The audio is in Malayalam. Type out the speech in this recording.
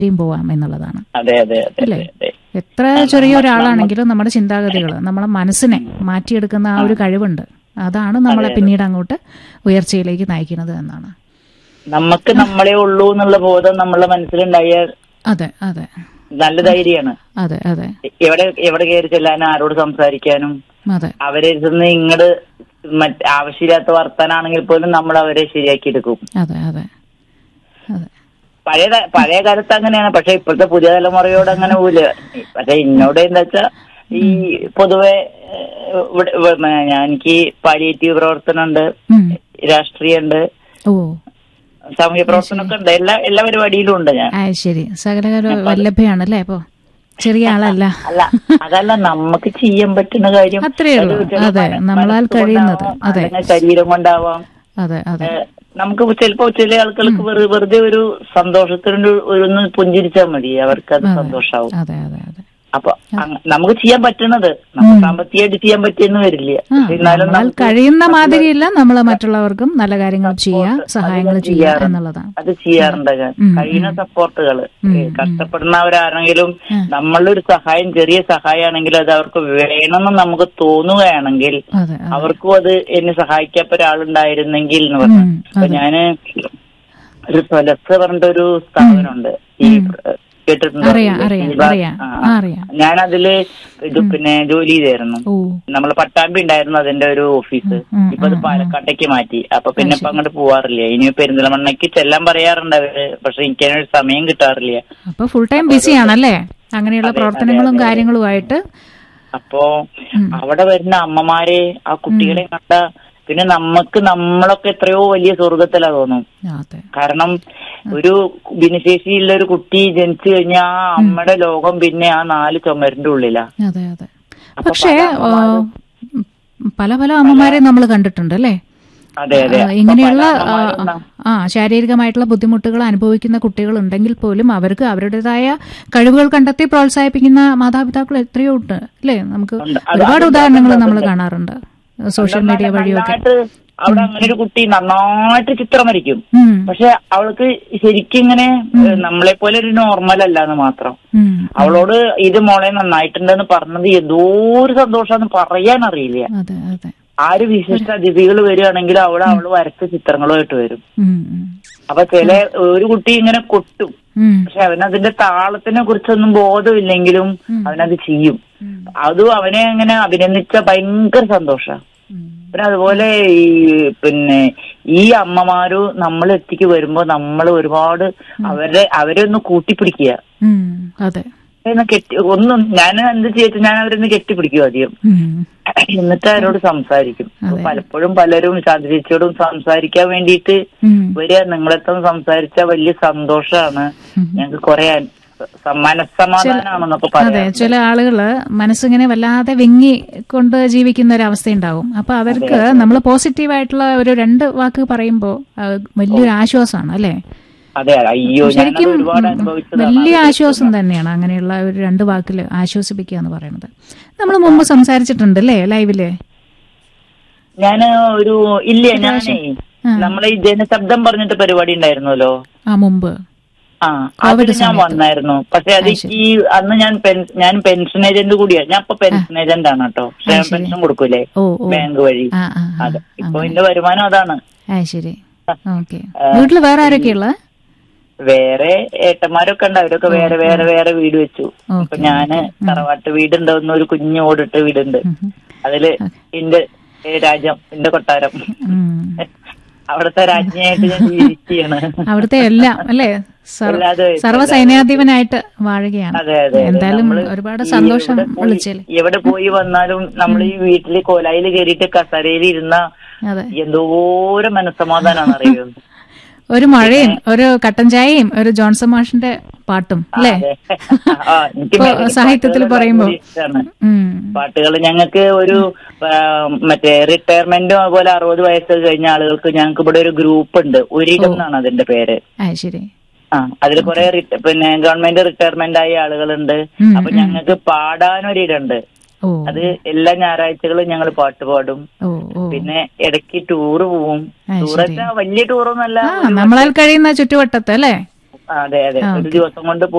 യും പോവാം എന്നുള്ളതാണ് അതെ അതെ അതെ അല്ലേ? അതെ അതെ എത്ര ചെറിയ ഒരാളാണെങ്കിലും നമ്മുടെ ചിന്താഗതികൾ നമ്മളെ മനസ്സിനെ മാറ്റിയെടുക്കുന്ന ആ ഒരു കഴിവുണ്ട് അതാണ് നമ്മളെ പിന്നീട് അങ്ങോട്ട് ഉയർച്ചയിലേക്ക് നയിക്കുന്നത് എന്നാണ് നമുക്ക് നമ്മളെ ഉള്ളൂ എന്നുള്ള ബോധം നമ്മളെ മനസ്സിലുണ്ടായാൽ അതെ അതെ നല്ല ധൈര്യമാണ് അതെ അതെ എവിടെ എവിടെ കയറി ചെല്ലാനും ആരോട് സംസാരിക്കാനും അതെ അവരെ ഇരുന്ന് ഇങ്ങട് മറ്റ് ആവശ്യമില്ലാത്ത വർത്താനാണെങ്കിൽ പോലും നമ്മൾ അവരെ ശരിയാക്കി എടുക്കും അതെ അതെ അതെ പഴയ ത- പഴയ കാലത്ത് അങ്ങനെയാണ് പക്ഷെ ഇപ്പോഴത്തെ പുതിയ തലമുറയോട് അങ്ങനെ പോല പക്ഷെ എന്നോട് എന്താ വെച്ചാ ഈ പൊതുവെ ഏഹ്, ഇവിടെ ഇവിടെ ഞാൻ എനിക്ക് പാലിയേറ്റീവ് പ്രവർത്തനമുണ്ട് ഉം. രാഷ്ട്രീയമുണ്ട് ഓ സാമൂഹ്യ പ്രവർത്തനമൊക്കെ ഉണ്ട് എല്ലാ എല്ലാ പരിപാടിയിലും ഉണ്ട് ഞാൻ ആ ശരി സകലകല വല്ലഭയാണല്ലേ അപ്പോ ചെറിയ ആളല്ല അല്ല അതല്ല നമുക്ക് ചെയ്യാൻ പറ്റുന്ന കാര്യം അത്രേ ഉള്ളൂ അത് ചില അതെ മന- നമ്മളാൽ മനസ്സ് കഴിയുന്നത് കൊണ്ടാവാം, അതെ അല്ലെങ്കിൽ ശരീരം കൊണ്ടാവാം അതെ അതെ ഏഹ്, നമുക്ക് ചിലപ്പോ ചില ആൾക്കാർക്ക് വെറു- വെറുതെ ഒരു സന്തോഷത്തിന് ഒരു ഒന്ന് പുഞ്ചിരിച്ചാൽ മതി അവർക്ക് അത് സന്തോഷാവും അതെ അതെ അതെ അപ്പൊ അങ്ങ- നമുക്ക് ചെയ്യാൻ പറ്റുന്നത് നമുക്ക് സാമ്പത്തികമായിട്ട് ചെയ്യാൻ പറ്റിയെന്ന് വരില്ല ആ പക്ഷെ എന്നാലും നമ്മളാൽ നമുക്ക് കഴിയുന്ന മാതിരിയില്ല നമ്മൾ മറ്റുള്ളവർക്കും നല്ല കാര്യങ്ങൾ ചെയ്യുക സഹായങ്ങൾ ചെയ്യുക എന്നുള്ളതാണ് അത് ചെയ്യാറുണ്ട് ഞാൻ കഴിയുന്ന സപ്പോർട്ടുകള് കഷ്ടപ്പെടുന്നവരാണെങ്കിലും നമ്മളൊരു സഹായം ചെറിയ സഹായമാണെങ്കിൽ അത് അവർക്ക് വേണമെന്ന് നമുക്ക് തോന്നുകയാണെങ്കിൽ അതെ അതെ. അവർക്കും അത് എന്നെ സഹായിക്കാത്ത ഒരാളുണ്ടായിരുന്നെങ്കിൽ എന്ന് പറഞ്ഞു ഉം, അപ്പൊ ഞാന് ഒരു സ്വലസ് പറഞ്ഞിട്ട് ഒരു സ്ഥാപനമുണ്ട് ഈ കേട്ടിട്ടുണ്ടോ അറിയാം അറിയാം ഈ ഭാ- അറിയാം ആ, ആ, അറിയാം ഞാനതില് ഇത് പിന്നെ ജോലി ചെയ്തായിരുന്നു ഓ നമ്മള് പട്ടാമ്പി ഉണ്ടായിരുന്നു അതിന്റെ ഒരു ഓഫീസ് ഉം, ഇപ്പൊ അത് പാലക്കാട്ടേക്ക് മാറ്റി അപ്പൊ പിന്നെ ഇപ്പൊ അങ്ങോട്ട് പോവാറില്ല ഇനി പെരിന്തൽമണ്ണയ്ക്ക് ചെല്ലാൻ പറയാറുണ്ട് അവര് പക്ഷെ എനിക്ക് അതിനൊരു സമയം കിട്ടാറില്ല അപ്പൊ ഫുൾ ടൈം ബിസി ആണല്ലേ അങ്ങനെയുള്ള പ്രവർത്തനങ്ങളും കാര്യങ്ങളുമായിട്ട് അപ്പോ അവിടെ വരുന്ന അമ്മമാരെ ആ കുട്ടികളെ കണ്ട പിന്നെ നമുക്ക് നമ്മളൊക്കെ എത്രയോ വലിയ സ്വർഗത്തിലാ തോന്നും അതെ കാരണം ഒരു ഭിന്നശേഷിയുള്ള ഒരു കുട്ടി ജനിച്ചു കഴിഞ്ഞാൽ ആ അമ്മയുടെ ലോകം പിന്നെ ആ നാല് ചുമരിന്റെ ഉള്ളിലാ അതെ അതെ പക്ഷേ ആ, പല പല അമ്മമാരെ നമ്മൾ കണ്ടിട്ടുണ്ട് അല്ലേ അതെ അതെ ആ, ഇങ്ങനെയുള്ള ആ, ആ ശാരീരികമായിട്ടുള്ള ബുദ്ധിമുട്ടുകൾ അനുഭവിക്കുന്ന കുട്ടികൾ ഉണ്ടെങ്കിൽ പോലും അവർക്ക് അവരുടേതായ കഴിവുകൾ കണ്ടെത്തി പ്രോത്സാഹിപ്പിക്കുന്ന മാതാപിതാക്കൾ എത്രയോ ഉണ്ട് അല്ലേ നമുക്ക് ഒരുപാട് ഉദാഹരണങ്ങൾ നമ്മൾ കാണാറുണ്ട് സോഷ്യൽ മീഡിയ വഴിയൊക്കെ നന്നായിട്ട് അവിടെ അങ്ങനെ ഒരു കുട്ടി നന്നായിട്ട് ചിത്രം വരയ്ക്കും ഉം, പക്ഷെ അവൾക്ക് ശരിക്കും ഇങ്ങനെ നമ്മളെ പോലെ ഒരു നോർമൽ അല്ലാന്ന് മാത്രം ഉം, അവളോട് ഇത് മോളെ നന്നായിട്ടുണ്ടെന്ന് പറഞ്ഞത് എന്തോ ഒരു സന്തോഷാന്ന് പറയാൻ അറിയില്ല അതെ അതെ ആര് വിശിഷ്ട അതിഥികൾ വരികയാണെങ്കിൽ അവിടെ അവള് വരച്ച ചിത്രങ്ങളുമായിട്ട് വരും ഉം, ഉം, അപ്പൊ ചില ഒരു കുട്ടി ഇങ്ങനെ കൊട്ടും ഉം, പക്ഷെ അവനതിന്റെ താളത്തിനെ കുറിച്ചൊന്നും ബോധമില്ലെങ്കിലും അവനത് ചെയ്യും അതും അവനെ അങ്ങനെ അഭിനന്ദിച്ച ഭയങ്കര സന്തോഷ ഉം. പിന്നെ അതുപോലെ ഈ പിന്നെ ഈ അമ്മമാരും നമ്മൾ എത്തിക്ക് വരുമ്പോ നമ്മൾ ഒരുപാട് അവരെ അവരെ ഒന്ന് കൂട്ടിപ്പിടിക്കുക ഉം, അതെ ഒന്ന് കെട്ടി ഒന്നും ഞാൻ എന്ത് ചെയ്തിട്ട് ഞാൻ അവരൊന്ന് കെട്ടിപ്പിടിക്കും ആദ്യം ഉം, എന്നിട്ട് അവരോട് സംസാരിക്കും അപ്പൊ പലപ്പോഴും പലരും ശാന്തി ചേച്ചിയോടും സംസാരിക്കാൻ വേണ്ടിയിട്ട് ഉം, വരിക നിങ്ങളെത്തും സംസാരിച്ച വലിയ സന്തോഷാണ് ഞങ്ങൾക്ക് കുറെ മനസ്സമാധാനാണെന്നൊക്കെ അതെ പറയാം ചില ആളുകള് മനസ്സിങ്ങനെ വല്ലാതെ വെങ്ങി കൊണ്ട് ജീവിക്കുന്ന ഒരു അവസ്ഥയുണ്ടാവും അപ്പൊ അവർക്ക് നമ്മൾ പോസിറ്റീവായിട്ടുള്ള ഒരു രണ്ട് വാക്ക് പറയുമ്പോൾ വലിയൊരു ആശ്വാസമാണ് അല്ലേ അതെ അയ്യോ ഞാനത് ശരിക്കും ഒരുപാട് ഉം, അനുഭവിച്ചതാണ് വലിയ ആശ്വാസം തന്നെയാണ് അങ്ങനെയുള്ള ഒരു രണ്ട് വാക്കിൽ ആശ്വസിപ്പിക്കുക എന്ന് പറയുന്നത് നമ്മൾ മുമ്പ് സംസാരിച്ചിട്ടുണ്ട് അല്ലേ ലൈവില് ഞാന് ഒരു ഇല്ല ഞാനേ നമ്മളെ ഈ ജനശബ്ദം പറഞ്ഞിട്ട് പരിപാടി ഉണ്ടായിരുന്നല്ലോ ആ മുമ്പ് ആ അതിൽ ഞാൻ വന്നായിരുന്നു പക്ഷെ അത് ഈ അന്ന് ഞാൻ പെൻ- ഞാൻ പെൻഷൻ ഏജന്റ് കൂടിയാ ഞാൻ ഇപ്പൊ പെൻഷൻ ഏജന്റ് ആണ് കേട്ടോ ക്ഷേമ പെൻഷൻ കൊടുക്കൂലേ ഓ ഓ ബാങ്ക് വഴി ആ ആ ആ. അതെ ഇപ്പൊ എന്റെ വരുമാനം അതാണ് ആ ശരി ഓക്കെ വീട്ടില് വേറെ ആരൊക്കെയുള്ള വേറെ ഏട്ടന്മാരൊക്കെ ഉണ്ട് അവരൊക്കെ വേറെ വേറെ വേറെ വീട് വെച്ചു അപ്പൊ ഞാന് തറവാട്ട് വീടുണ്ട് ഒന്ന് ഒരു കുഞ്ഞു ഓടിട്ട വീടുണ്ട് അതില് എന്റെ ഏ, രാജ്യം എന്റെ കൊട്ടാരം അവിടുത്തെ രാജ്ഞിയായിട്ട് ഞാൻ ജീവിക്കുകയാണ് അവിടുത്തെ എല്ലാം അല്ലേ സർ- അല്ലാതെ സർവ്വ സൈന്യാധിപനായിട്ട് വാഴുകയാണ് അതെ അതെ എന്തായാലും നമ്മള് ഒരുപാട് ഈ സന്തോഷം എവിടെ പോയി- വിളിച്ചല്ലേ എവിടെ പോയി വന്നാലും നമ്മൾ ഈ വീട്ടില് കോലായിൽ കയറിയിട്ട് കസരയിൽ ഇരുന്ന അതെ എന്തോരം മനസ്സമാധാനാണ് അറിയോ ഒരു മഴയും ഒരു കട്ടൻ ചായയും ഒരു ജോൺസൺ മാഷിന്റെ പാട്ടും അല്ലേ അതെ. ആ, എനിക്ക് ഇപ്പൊ മെലഡി സാഹിത്യത്തിൽ പാട്ടുകളെല്ലാം പറയുമ്പോ കൂടി ഇഷ്ടാണ്. ഉം. പാട്ടുകൾ ഞങ്ങൾക്ക് ഒരു ആ, മറ്റേ റിട്ടയർമെന്റും അതുപോലെ അറുപത് വയസ്സ് കഴിഞ്ഞ ആളുകൾക്ക് ഞങ്ങൾക്ക് ഇവിടെ ഒരു ഗ്രൂപ്പ് ഉണ്ട് ഒരിടം എന്നാണ് അതിന്റെ പേര് ആ ശരി ആ അതിൽ കുറെ പിന്നെ ഗവൺമെന്റ് റിട്ടയർമെന്റ് ആയ ആളുകളുണ്ട് ഉം, അപ്പൊ ഞങ്ങൾക്ക് പാടാനൊരിടമുണ്ട് ഓ അത് എല്ലാ ഞായറാഴ്ചകളും ഞങ്ങൾ പാട്ട് പാടും ഓ ഓ പിന്നെ ഇടയ്ക്ക് ടൂറ് പോവും ആ, ടൂർ വെച്ചാൽ വലിയ ടൂറൊന്നുമല്ല ആ നമ്മളാൽ കഴിയുന്ന ചുറ്റുവട്ടത്ത് അല്ലേ അതെ അതെ ഒരു ദിവസം കൊണ്ട്